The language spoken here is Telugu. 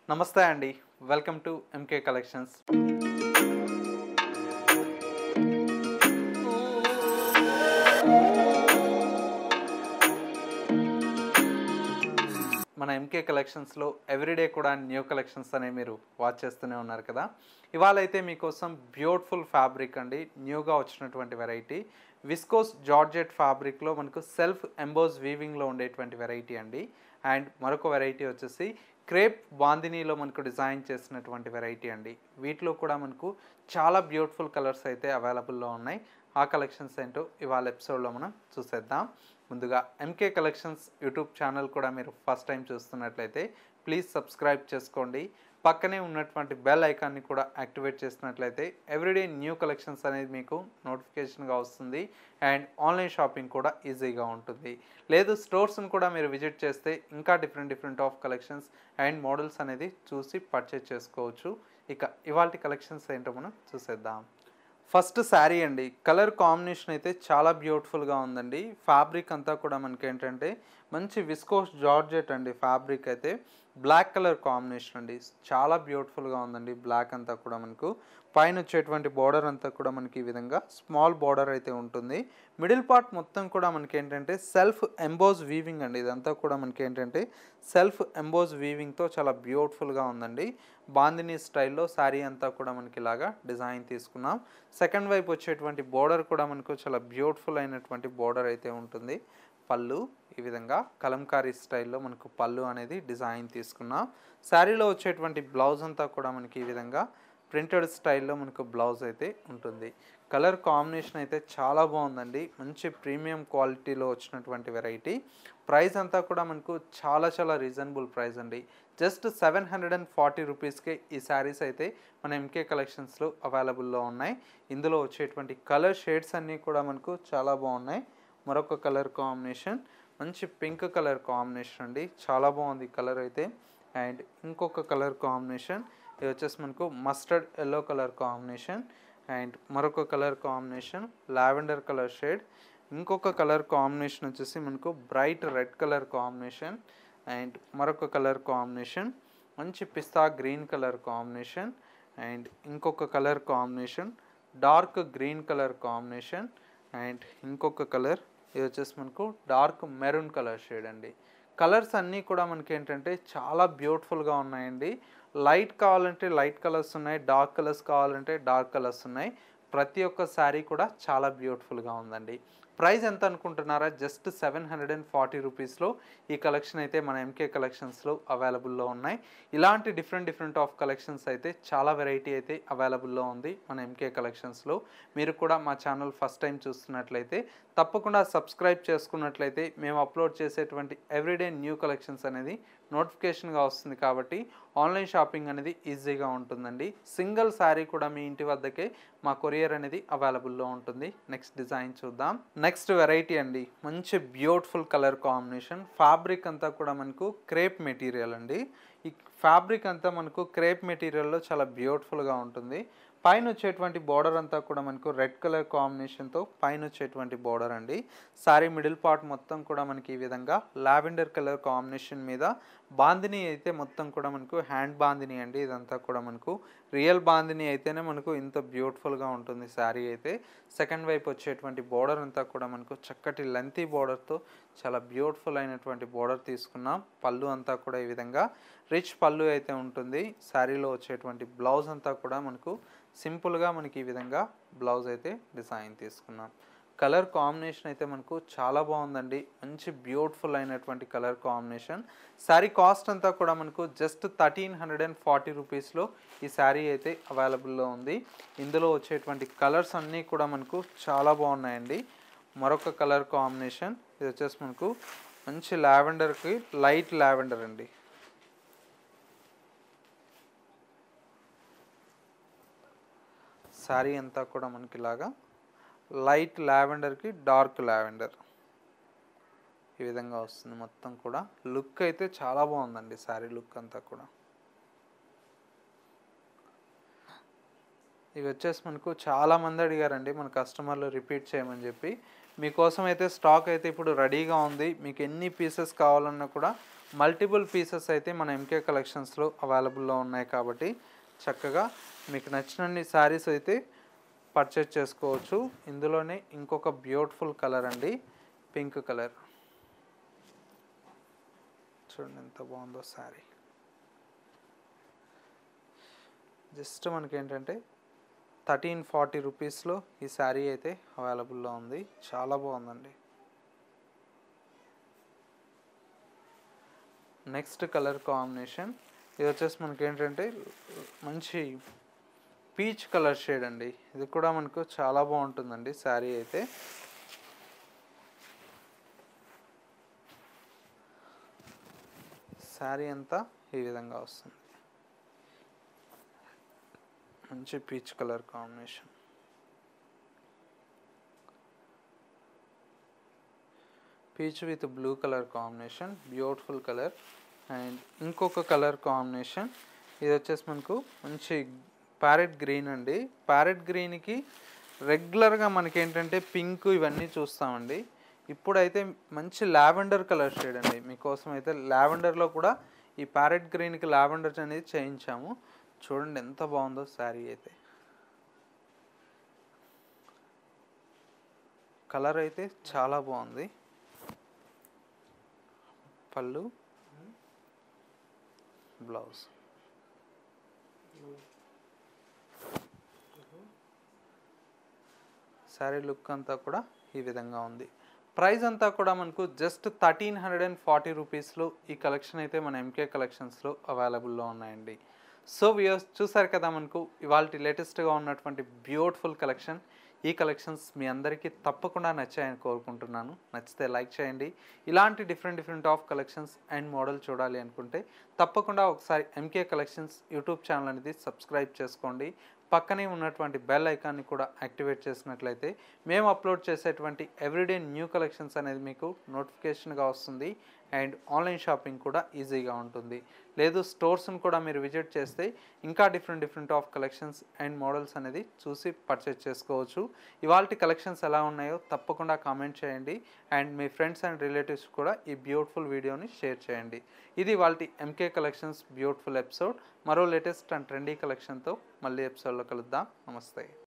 నమస్తే అండి వెల్కమ్ టు ఎంకే కలెక్షన్స్ మన ఎంకే కలెక్షన్స్లో ఎవ్రీడే కూడా న్యూ కలెక్షన్స్ అనేవి మీరు వాచ్ చేస్తూనే ఉన్నారు కదా ఇవాళ అయితే మీకోసం బ్యూటిఫుల్ ఫ్యాబ్రిక్ అండి న్యూగా వచ్చినటువంటి వెరైటీ విస్కోస్ జార్జెట్ ఫ్యాబ్రిక్లో మనకు సెల్ఫ్ ఎంబోజ్ వీవింగ్లో ఉండేటువంటి వెరైటీ అండి అండ్ మరొక వెరైటీ వచ్చేసి క్రేప్ బాందినీలో మనకు డిజైన్ చేసినటువంటి వెరైటీ అండి వీటిలో కూడా మనకు చాలా బ్యూటిఫుల్ కలర్స్ అయితే అవైలబుల్లో ఉన్నాయి ఆ కలెక్షన్స్ ఏంటో ఇవాళ ఎపిసోడ్లో మనం చూసేద్దాం ముందుగా ఎంకే కలెక్షన్స్ యూట్యూబ్ ఛానల్ కూడా మీరు ఫస్ట్ టైం చూస్తున్నట్లయితే ప్లీజ్ సబ్స్క్రైబ్ చేసుకోండి పక్కనే ఉన్నటువంటి బెల్ ఐకాన్ని కూడా యాక్టివేట్ చేసినట్లయితే ఎవ్రీడే న్యూ కలెక్షన్స్ అనేది మీకు నోటిఫికేషన్గా వస్తుంది అండ్ ఆన్లైన్ షాపింగ్ కూడా ఈజీగా ఉంటుంది లేదు స్టోర్స్ని కూడా మీరు విజిట్ చేస్తే ఇంకా different different of collections and models అనేది చూసి పర్చేజ్ చేసుకోవచ్చు ఇక ఇవాళ కలెక్షన్స్ ఏంటో మనం చూసేద్దాం ఫస్ట్ శారీ అండి కలర్ కాంబినేషన్ అయితే చాలా బ్యూటిఫుల్గా ఉందండి ఫ్యాబ్రిక్ అంతా కూడా మనకి ఏంటంటే మంచి విస్కోస్ జార్జెట్ అండి ఫ్యాబ్రిక్ అయితే బ్లాక్ కలర్ కాంబినేషన్ అండి చాలా బ్యూటిఫుల్గా ఉందండి బ్లాక్ అంతా కూడా మనకు పైన వచ్చేటువంటి బార్డర్ అంతా కూడా మనకి ఈ విధంగా స్మాల్ బార్డర్ అయితే ఉంటుంది మిడిల్ పార్ట్ మొత్తం కూడా మనకి ఏంటంటే సెల్ఫ్ ఎంబోజ్ వీవింగ్ అండి ఇదంతా కూడా మనకి ఏంటంటే సెల్ఫ్ ఎంబోజ్ వీవింగ్తో చాలా బ్యూటిఫుల్గా ఉందండి బాందిని స్టైల్లో శారీ అంతా కూడా మనకి ఇలాగా డిజైన్ తీసుకున్నాం సెకండ్ వైపు వచ్చేటువంటి బోర్డర్ కూడా మనకు చాలా బ్యూటిఫుల్ అయినటువంటి బోర్డర్ అయితే ఉంటుంది పళ్ళు ఈ విధంగా కలంకారీ స్టైల్లో మనకు పళ్ళు అనేది డిజైన్ తీసుకున్నాం శారీలో వచ్చేటువంటి బ్లౌజ్ అంతా కూడా మనకి ఈ విధంగా ప్రింటెడ్ స్టైల్లో మనకు బ్లౌజ్ అయితే ఉంటుంది కలర్ కాంబినేషన్ అయితే చాలా బాగుందండి మంచి ప్రీమియం క్వాలిటీలో వచ్చినటువంటి వెరైటీ ప్రైస్ అంతా కూడా మనకు చాలా చాలా రీజనబుల్ ప్రైస్ అండి just seven hundred and forty రూపీస్కే ఈ శారీస్ అయితే మన ఎంకే కలెక్షన్స్లో అవైలబుల్లో ఉన్నాయి ఇందులో వచ్చేటువంటి కలర్ షేడ్స్ అన్నీ కూడా మనకు చాలా బాగున్నాయి మరొక కలర్ కాంబినేషన్ మంచి పింక్ కలర్ కాంబినేషన్ అండి చాలా బాగుంది కలర్ అయితే అండ్ ఇంకొక కలర్ కాంబినేషన్ ఇది వచ్చేసి మనకు mustard yellow colour combination and మరొక colour combination lavender colour shade ఇంకొక కలర్ కాంబినేషన్ వచ్చేసి మనకు bright red colour combination and మరొక కలర్ కాంబినేషన్ మంచి pista green colour combination and ఇంకొక colour combination dark green colour combination and ఇంకొక కలర్ ఇది వచ్చేసి మనకు డార్క్ మెరూన్ కలర్ షేడ్ అండి కలర్స్ అన్నీ కూడా మనకి ఏంటంటే చాలా బ్యూటిఫుల్గా ఉన్నాయండి లైట్ కావాలంటే లైట్ కలర్స్ ఉన్నాయి డార్క్ కలర్స్ కావాలంటే డార్క్ కలర్స్ ఉన్నాయి ప్రతి ఒక్క శారీ కూడా చాలా బ్యూటిఫుల్గా ఉందండి ప్రైస్ ఎంత అనుకుంటున్నారా just seven hundred and forty రూపీస్లో ఈ కలెక్షన్ అయితే మన ఎంకే కలెక్షన్స్లో అవైలబుల్లో ఉన్నాయి ఇలాంటి డిఫరెంట్ డిఫరెంట్ ఆఫ్ కలెక్షన్స్ అయితే చాలా వెరైటీ అయితే అవైలబుల్లో ఉంది మన ఎంకే కలెక్షన్స్లో మీరు కూడా మా ఛానల్ ఫస్ట్ టైం చూస్తున్నట్లయితే తప్పకుండా సబ్స్క్రైబ్ చేసుకున్నట్లయితే మేము అప్లోడ్ చేసేటువంటి ఎవ్రీడే న్యూ కలెక్షన్స్ అనేది నోటిఫికేషన్గా వస్తుంది కాబట్టి ఆన్లైన్ షాపింగ్ అనేది ఈజీగా ఉంటుందండి సింగిల్ శారీ కూడా మీ ఇంటి వద్దకే మా కొరియర్ అనేది అవైలబుల్లో ఉంటుంది నెక్స్ట్ డిజైన్ చూద్దాం నెక్స్ట్ వెరైటీ అండి మంచి బ్యూటిఫుల్ కలర్ కాంబినేషన్ ఫ్యాబ్రిక్ అంతా కూడా మనకు క్రేప్ మెటీరియల్ అండి ఈ ఫ్యాబ్రిక్ అంతా మనకు క్రేప్ మెటీరియల్లో చాలా బ్యూటిఫుల్గా ఉంటుంది పైన వచ్చేటువంటి బార్డర్ అంతా కూడా మనకు రెడ్ కలర్ కాంబినేషన్తో పైన వచ్చేటువంటి బార్డర్ అండి సారీ మిడిల్ పార్ట్ మొత్తం కూడా మనకి ఈ విధంగా లావెండర్ కలర్ కాంబినేషన్ మీద బాందిని అయితే మొత్తం కూడా మనకు హ్యాండ్ బాందిని అండి ఇదంతా కూడా మనకు రియల్ బాందిని అయితేనే మనకు ఇంత బ్యూటిఫుల్గా ఉంటుంది శారీ అయితే సెకండ్ వైపు వచ్చేటువంటి బార్డర్ అంతా కూడా మనకు చక్కటి లెంతీ బార్డర్తో చాలా బ్యూటిఫుల్ అయినటువంటి బార్డర్ తీసుకున్నాం పళ్ళు అంతా కూడా ఈ విధంగా రిచ్ పళ్ళు అయితే ఉంటుంది శారీలో వచ్చేటువంటి బ్లౌజ్ అంతా కూడా మనకు సింపుల్గా మనకి ఈ విధంగా బ్లౌజ్ అయితే డిజైన్ తీసుకున్నాం కలర్ కాంబినేషన్ అయితే మనకు చాలా బాగుందండి మంచి బ్యూటిఫుల్ అయినటువంటి కలర్ కాంబినేషన్ శారీ కాస్ట్ అంతా కూడా మనకు just thirteen hundred and forty రూపీస్లో ఈ శారీ అయితే అవైలబుల్లో ఉంది ఇందులో వచ్చేటువంటి కలర్స్ అన్నీ కూడా మనకు చాలా బాగున్నాయండి మరొక కలర్ కాంబినేషన్ ఇది వచ్చేసి మనకు మంచి లావెండర్కి లైట్ లావెండర్ అండి శారీ అంతా కూడా మనకి ఇలాగా లైట్ లావెండర్కి డార్క్ లావెండర్ ఈ విధంగా వస్తుంది మొత్తం కూడా లుక్ అయితే చాలా బాగుందండి శారీ లుక్ అంతా కూడా ఇవి వచ్చేసి మనకు చాలా మంది అడిగారండి మన కస్టమర్లు రిపీట్ చేయమని చెప్పి మీకోసం అయితే స్టాక్ అయితే ఇప్పుడు రెడీగా ఉంది మీకు ఎన్ని పీసెస్ కావాలన్నా కూడా మల్టిపుల్ పీసెస్ అయితే మన ఎంకే కలెక్షన్స్లో అవైలబుల్లో ఉన్నాయి కాబట్టి చక్కగా మీకు నచ్చినన్ని శారీస్ అయితే పర్చేజ్ చేసుకోవచ్చు ఇందులోనే ఇంకొక బ్యూటిఫుల్ కలర్ అండి పింక్ కలర్ చూడండి ఎంత బాగుందో శారీ జస్ట్ మనకి ఏంటంటే థర్టీన్ ఫార్టీ రూపీస్లో ఈ శారీ అయితే అవైలబుల్లో ఉంది చాలా బాగుందండి నెక్స్ట్ కలర్ కాంబినేషన్ ఇది వచ్చేసి మనకి ఏంటంటే మంచి పీచ్ కలర్ షేడ్ అండి ఇది కూడా మనకు చాలా బాగుంటుందండి శారీ అయితే శారీ అంతా ఈ విధంగా వస్తుంది మంచి peach colour combination peach with blue colour combination beautiful colour and ఇంకొక కలర్ కాంబినేషన్ ఇది వచ్చేసి మనకు మంచి ప్యారెట్ గ్రీన్ అండి ప్యారెట్ గ్రీన్కి రెగ్యులర్గా మనకి ఏంటంటే పింక్ ఇవన్నీ చూస్తామండి ఇప్పుడైతే మంచి లావెండర్ కలర్ షేడ్ అండి మీకోసం అయితే లావెండర్లో కూడా ఈ ప్యారెట్ గ్రీన్కి లావెండర్ అనేది చేయించాము చూడండి ఎంత బాగుందో శారీ అయితే కలర్ అయితే చాలా బాగుంది పళ్ళు బ్లౌజ్ శారీ లుక్ అంతా కూడా ఈ విధంగా ఉంది ప్రైస్ అంతా కూడా మనకు just thirteen hundred and forty రూపీస్లో ఈ కలెక్షన్ అయితే మన ఎంకే కలెక్షన్స్లో అవైలబుల్లో ఉన్నాయండి సో వ్యూయర్స్ చూసారు కదా మనకు ఇవాళ లేటెస్ట్గా ఉన్నటువంటి బ్యూటిఫుల్ కలెక్షన్ ఈ కలెక్షన్స్ మీ అందరికీ తప్పకుండా నచ్చాయని కోరుకుంటున్నాను నచ్చితే లైక్ చేయండి ఇలాంటి different different of collections and model చూడాలి అనుకుంటే తప్పకుండా ఒకసారి ఎంకే కలెక్షన్స్ యూట్యూబ్ ఛానల్ అనేది సబ్స్క్రైబ్ చేసుకోండి పక్కనే ఉన్నటువంటి బెల్ ఐకాన్ని కూడా యాక్టివేట్ చేసినట్లయితే మేము అప్లోడ్ చేసేటువంటి ఎవ్రీడే న్యూ కలెక్షన్స్ అనేది మీకు నోటిఫికేషన్గా వస్తుంది అండ్ ఆన్లైన్ షాపింగ్ కూడా ఈజీగా ఉంటుంది లేదు స్టోర్స్ని కూడా మీరు విజిట్ చేస్తే ఇంకా different different of collections and models అనేది చూసి పర్చేస్ చేసుకోవచ్చు ఇవాళ కలెక్షన్స్ ఎలా ఉన్నాయో తప్పకుండా కామెంట్ చేయండి అండ్ మీ ఫ్రెండ్స్ అండ్ రిలేటివ్స్ కూడా ఈ బ్యూటిఫుల్ వీడియోని షేర్ చేయండి ఇది వాళ్ళ ఎంకే కలెక్షన్స్ బ్యూటిఫుల్ ఎపిసోడ్ మరో లేటెస్ట్ అండ్ ట్రెండీ కలెక్షన్తో మళ్ళీ ఎపిసోడ్లో కలుద్దాం నమస్తే